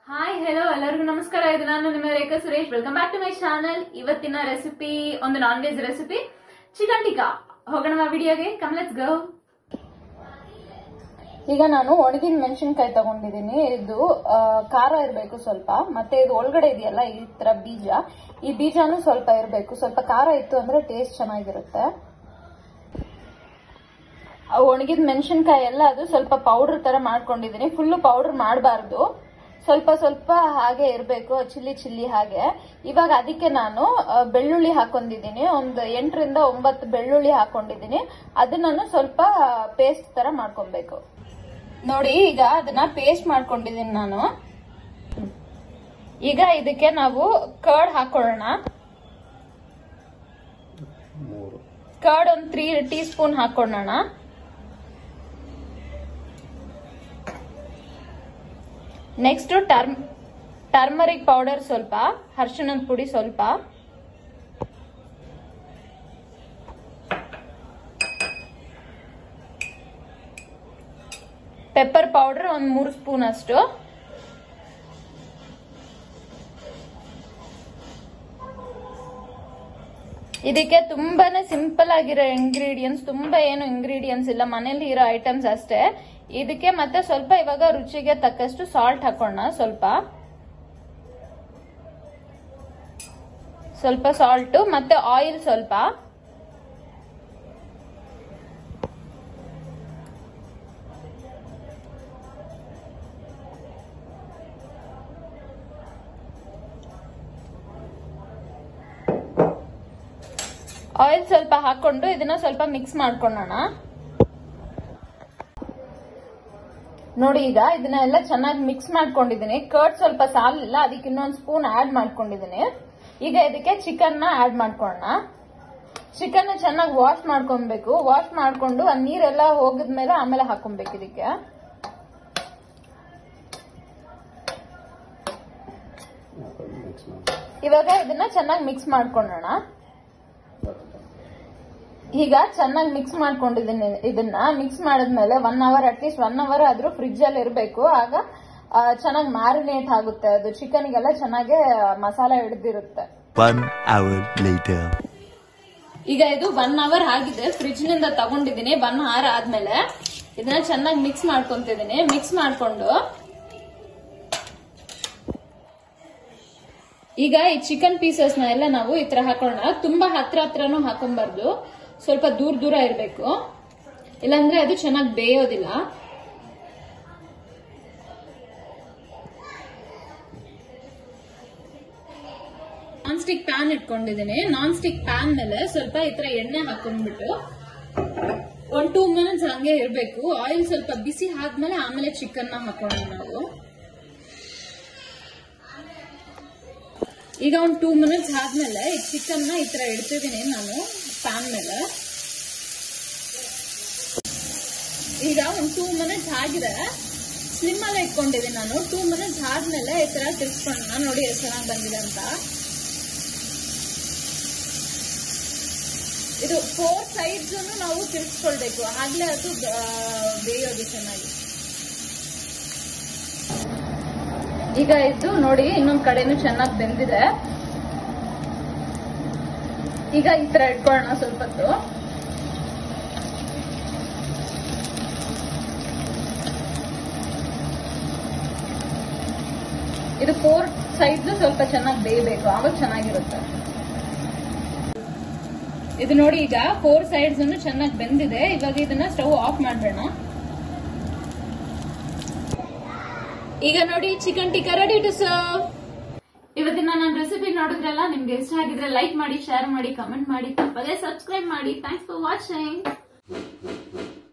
Hi hello ಎಲ್ಲರಿಗೂ ನಮಸ್ಕಾರ ಇದು ನಾನು ನಿಮ್ಮ Rekha Suresh welcome back to my channel ಇವತ್ತಿನ ರೆಸಿಪಿ ಒಂದು non veg recipe chicken tikka ಹೋಗೋಣ ವಿಡಿಯೋಗೆ ಕಮ್ಲೆಟ್ಸ್ ಗೋ ಈಗ ನಾನು ಒಣಗಿನ ಮೆಣಸಿನ್ಕಾಯಿ ತಗೊಂಡಿದ್ದೀನಿ ಇದು ಆ, ಖಾರ ಇರಬೇಕು ಸ್ವಲ್ಪ ಮತ್ತೆ ಇದು ಒಳಗಡೆ ಇದೆಯಲ್ಲ ಈ ತರ ಬೀಜ ಈ ಬೀಜನೂ ಸ್ವಲ್ಪ ಇರಬೇಕು ಸ್ವಲ್ಪ ಖಾರ ಇತ್ತು ಅಂದ್ರೆ ಟೇಸ್ಟ್ ಚೆನ್ನಾಗಿರುತ್ತೆ ಆ ಒಣಗಿದ ಮೆಣಸಿನ್ಕಾಯಿ ಎಲ್ಲ ಅದು ಸ್ವಲ್ಪ ಪೌಡರ್ ತರ ಮಾಡ್ಕೊಂಡಿದ್ದೀನಿ ಫುಲ್ಲು ಪೌಡರ್ ಮಾಡಬಾರ್ದು ಸ್ವಲ್ಪ ಸ್ವಲ್ಪ ಹಾಗೆ ಇರಬೇಕು ಚಿಲ್ಲಿ ಚಿಲ್ಲಿ ಹಾಗೆ ಇವಾಗ ಅದಕ್ಕೆ ನಾನು ಆ, ಬೆಳ್ಳುಳ್ಳಿ ಹಾಕೊಂಡಿದ್ದೀನಿ ಒಂದು ಎಂಟರಿಂದ ಒಂಬತ್ತು ಬೆಳ್ಳುಳ್ಳಿ ಹಾಕೊಂಡಿದ್ದೀನಿ ಅದನ್ನ ಸ್ವಲ್ಪ ಪೇಸ್ಟ್ ತರ ಮಾಡ್ಕೊಬೇಕು ನೋಡಿ ಈಗ ಅದನ್ನ ಪೇಸ್ಟ್ ಮಾಡ್ಕೊಂಡಿದ್ದೀನಿ ನಾನು ಈಗ ಇದಕ್ಕೆ ನಾವು ಕರ್ಡ್ ಹಾಕೊಳ್ಳೋಣ ಕರ್ಡ್ ಒಂದು ತ್ರೀ ಟೀ ಸ್ಪೂನ್ ಹಾಕೊಳ್ಳೋಣ ನೆಕ್ಸ್ಟ್ ಟರ್ಮ್ ಟರ್ಮರಿಕ್ ಪೌಡರ್ ಸ್ವಲ್ಪ ಅರಿಶಿಣದ ಪುಡಿ ಸ್ವಲ್ಪ ಪೆಪ್ಪರ್ ಪೌಡರ್ ಒಂದು ಮೂರು ಸ್ಪೂನ್ ಅಷ್ಟು ಇದಕ್ಕೆ ತುಂಬಾನೇ ಸಿಂಪಲ್ ಆಗಿರೋ ಇಂಗ್ರೀಡಿಯೆಂಟ್ಸ್ ತುಂಬಾ ಏನು ಇಂಗ್ರೀಡಿಯೆಂಟ್ಸ್ ಇಲ್ಲ ಮನೇಲಿ ಇರೋ ಐಟಮ್ಸ್ ಅಷ್ಟೇ ಇದಕ್ಕೆ ಮತ್ತೆ ಸ್ವಲ್ಪ ಇವಾಗ ರುಚಿಗೆ ತಕ್ಕಷ್ಟು ಸಾಲ್ಟ್ ಹಾಕೋಣ ಸ್ವಲ್ಪ ಸ್ವಲ್ಪ ಸಾಲ್ಟ್ ಮತ್ತೆ ಆಯಿಲ್ ಸ್ವಲ್ಪ ಆಯಿಲ್ ಸ್ವಲ್ಪ ಹಾಕೊಂಡು ಇದನ್ನ ಸ್ವಲ್ಪ ಮಿಕ್ಸ್ ಮಾಡ್ಕೊಳ್ಳೋಣ ನೋಡಿ ಈಗ ಇದನ್ನ ಎಲ್ಲ ಚೆನ್ನಾಗಿ ಮಿಕ್ಸ್ ಮಾಡ್ಕೊಂಡಿದ್ದೀನಿ ಕರ್ಡ್ ಸ್ವಲ್ಪ ಸಾಲಿಲ್ಲ ಅದಕ್ಕೆ ಇನ್ನೊಂದು ಸ್ಪೂನ್ ಆಡ್ ಮಾಡ್ಕೊಂಡಿದ್ದೀನಿ ಈಗ ಇದಕ್ಕೆ ಚಿಕನ್ ನ ಆಡ್ ಮಾಡ್ಕೊಳ್ಳೋಣ ಚಿಕನ್ ಚೆನ್ನಾಗಿ ವಾಶ್ ಮಾಡ್ಕೊಬೇಕು ವಾಶ್ ಮಾಡ್ಕೊಂಡು ಆ ನೀರೆಲ್ಲ ಹೋಗಿದ್ಮೇಲೆ ಆಮೇಲೆ ಹಾಕೊಬೇಕು ಇದಕ್ಕೆ ಇವಾಗ ಇದನ್ನ ಚೆನ್ನಾಗಿ ಮಿಕ್ಸ್ ಮಾಡ್ಕೊಳ್ಳೋಣ ಈಗ ಚೆನ್ನಾಗಿ ಮಿಕ್ಸ್ ಮಾಡ್ಕೊಂಡಿದ್ದೀನಿ ಇದನ್ನ ಮಿಕ್ಸ್ ಮಾಡಿದ್ಮೇಲೆ one hour at least one hour ಆದ್ರೂ ಫ್ರಿಜ್ ಅಲ್ಲಿ ಇರಬೇಕು ಆಗ ಚೆನ್ನಾಗಿ ಮ್ಯಾರಿನೇಟ್ ಆಗುತ್ತೆ ಅದು ಚಿಕನ್ಗೆಲ್ಲ ಚೆನ್ನಾಗಿ ಮಸಾಲೆ ಹಿಡಿದಿರುತ್ತೆ One hour later. ಈಗ ಇದು ಒನ್ ಅವರ್ ಆಗಿದೆ ಫ್ರಿಜ್ ನಿಂದ ತಗೊಂಡಿದ್ದೀನಿ ಒನ್ ಅವರ್ ಆದ್ಮೇಲೆ ಇದನ್ನ ಚೆನ್ನಾಗಿ ಮಿಕ್ಸ್ ಮಾಡ್ಕೊಂತಿದ್ದೀನಿ ಮಿಕ್ಸ್ ಮಾಡ್ಕೊಂಡು ಈಗ ಈ ಚಿಕನ್ ಪೀಸಸ್ ನ ಎಲ್ಲ ನಾವು ಈ ತರ ಹಾಕೋಣ ತುಂಬಾ ಹತ್ರ ಹತ್ರನೂ ಹಾಕೊಂಬಾರ್ದು ಸ್ವಲ್ಪ ದೂರ ದೂರ ಇರಬೇಕು ಇಲ್ಲಾಂದ್ರೆ ಅದು ಚೆನ್ನಾಗಿ ಬೇಯೋದಿಲ್ಲ ನಾನ್ ಸ್ಟಿಕ್ ಪ್ಯಾನ್ ಇಟ್ಕೊಂಡಿದ್ದೀನಿ ನಾನ್ ಸ್ಟಿಕ್ ಪ್ಯಾನ್ ಮೇಲೆ ಸ್ವಲ್ಪ ಈ ತರ ಎಣ್ಣೆ ಹಾಕೊಂಡ್ಬಿಟ್ಟು ಒಂದ್ ಟೂ ಮಿನಿಟ್ಸ್ ಹಂಗೆ ಇರ್ಬೇಕು ಆಯಿಲ್ ಸ್ವಲ್ಪ ಬಿಸಿ ಆದ್ಮೇಲೆ ಆಮೇಲೆ ಚಿಕನ್ ನ ಹಾಕೋಣ ನಾವು ಈಗ ಒಂದ್ ಟೂ ಮಿನಿಟ್ಸ್ ಆದ್ಮೇಲೆ ಈ ಚಿಕನ್ ನ ಈ ತರ ಇಡ್ತಿದ್ದೀನಿ ನಾನು ಪ್ಯಾನ್ ಮೇಲೆ ಈಗ ಒಂದ್ ಟೂ ಮಿನಿಟ್ಸ್ ಆಗಿದೆ ಸ್ಲಿಮ್ ಅಲ್ಲೇ ಇಟ್ಕೊಂಡಿದ್ದೀನಿ ನಾನು ಟೂ ಮಿನಿಟ್ಸ್ ಆದ್ಮೇಲೆ ಈ ತರ ತಿರ್ಸ್ಕೊಂಡ ನೋಡಿ ಎಷ್ಟು ಚೆನ್ನಾಗಿ ಬಂದಿದೆ ಅಂತ ಇದು ಫೋರ್ ಸೈಡ್ಸ್ ನಾವು ತಿರ್ಸ್ಕೊಳ್ಬೇಕು ಆಗ್ಲೇ ಅದು ಆ, ಬೇಯೋದು ಚೆನ್ನಾಗಿ ಈಗ ಇದು ನೋಡಿ ಇನ್ನೊಂದ್ ಕಡೆನೂ ಚೆನ್ನಾಗಿ ಬೆಂದಿದೆ ಈಗ ಈ ತರ ಇಟ್ಕೊಳ್ಳೋಣ ಸ್ವಲ್ಪ ಹೊತ್ತು ಇದು ಫೋರ್ ಸೈಡ್ಸ್ ಸ್ವಲ್ಪ ಚೆನ್ನಾಗಿ ಬೇಯಬೇಕು ಆವಾಗ ಚೆನ್ನಾಗಿರುತ್ತೆ ಇದು ನೋಡಿ ಈಗ ಫೋರ್ ಸೈಡ್ಸ್ ಚೆನ್ನಾಗಿ ಬೆಂದಿದೆ ಇವಾಗ ಇದನ್ನ ಸ್ಟವ್ ಆಫ್ ಮಾಡ್ಬೇಡ ಈಗ ನೋಡಿ chicken tikka ready to serve ಇವತ್ತಿನ ನನ್ನ ರೆಸಿಪಿ ನೋಡಿದ್ರಲ್ಲ ನಿಮ್ಗೆ ಇಷ್ಟ ಆಗಿದ್ರೆ ಲೈಕ್ ಮಾಡಿ ಶೇರ್ ಮಾಡಿ ಕಮೆಂಟ್ ಮಾಡಿ ತಪ್ಪದೆ ಸಬ್ಸ್ಕ್ರೈಬ್ ಮಾಡಿ ಥ್ಯಾಂಕ್ಸ್ ಫಾರ್ ವಾಚಿಂಗ್